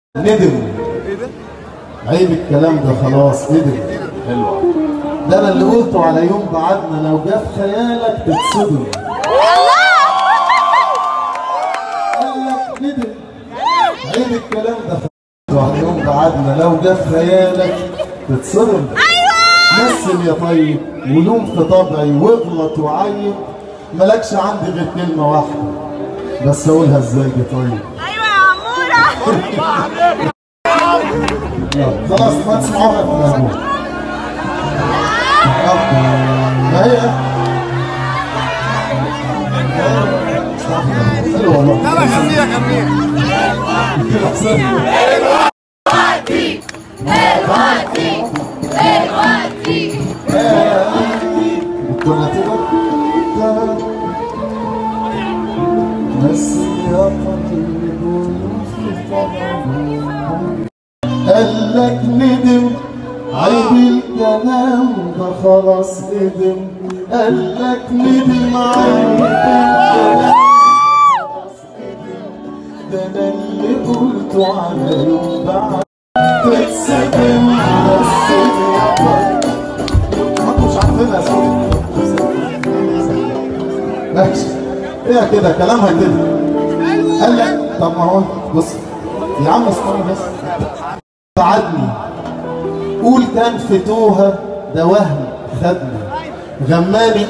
ندم عيب الكلام ده خلاص ندم حلوة ده انا اللي قلته على يوم بعدنا لو جه في خيالك تتصدم قال لك ندم عيب الكلام ده قلته على يوم بعدنا لو جه في خيالك تتصدم مثل يا طيب ولوم في طبعي واغلط وعيب مالكش عندي غير كلمة واحدة بس اقولها ازاي دي طيب ايوه يا عموره يلا خلاص ما تسمعوها في الموضوع ما هي حلو والله لا خليها خليها كنا تبقى بس يا طبيب قال لك ندم عيب الكلام ده خلاص ندم قال لك ندم عيب الكلام خلاص ندم ده انا اللي قلته على يوم بعد تتصدم بس يا طيب انتوا مش عارفينها اسمها ماشي هي كده كلامها كده قال لك طب ما هو بص يا عم اسمعني بس بعدني قول كان في توها ده وهم خدني غماني